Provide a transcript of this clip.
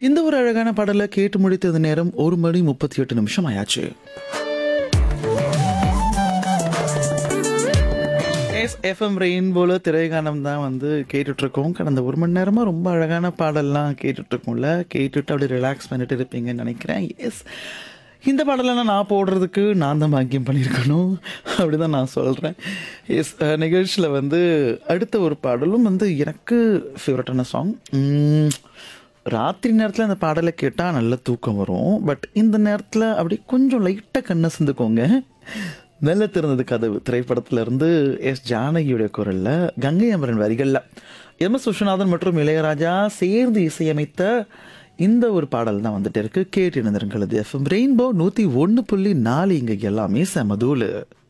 இந்த ஒரு அழகான பாடலை கேட்டு முடித்தது நேரம் ஒரு மணி முப்பத்தி எட்டு நிமிஷம் ஆயாச்சு எஸ் எஃப்எம் ரெயின்போல திரைகானம் தான் வந்து கேட்டுட்டு இருக்கோம் கடந்த ஒரு மணி நேரமா ரொம்ப அழகான பாடல்லாம் கேட்டுட்டு இருக்கோம்ல கேட்டுட்டு அப்படியே ரிலாக்ஸ் பண்ணிட்டு இருப்பீங்கன்னு நினைக்கிறேன் எஸ் இந்த பாடலெல்லாம் நான் போடுறதுக்கு நான் தான் பாக்கியம் பண்ணியிருக்கணும் அப்படிதான் நான் சொல்கிறேன் எஸ் நிகழ்ச்சியில் வந்து அடுத்த ஒரு பாடலும் வந்து எனக்கு ஃபேவரட்டான சாங் ராத்திரி நேரத்தில் அந்த பாடலை கேட்டால் நல்ல தூக்கம் வரும் பட் இந்த நேரத்தில் அப்படி கொஞ்சம் லைட்டாக கண்ணை சிந்துக்கோங்க நல்ல திறந்தது கதவு திரைப்படத்துல இருந்து எஸ் ஜானகியுடைய குரல்ல கங்கை அமரன் வரிகளில் எம் எஸ் விஸ்வநாதன் மற்றும் இளையராஜா சேர்ந்து இசையமைத்த இந்த ஒரு பாடல் தான் வந்துட்டு இருக்கு கேட்டு இணைந்திருங்களது எஃப்எம் ரெயின்போ நூற்றி ஒன்று புள்ளி நாலு இங்கே எல்லாமே செமதூலு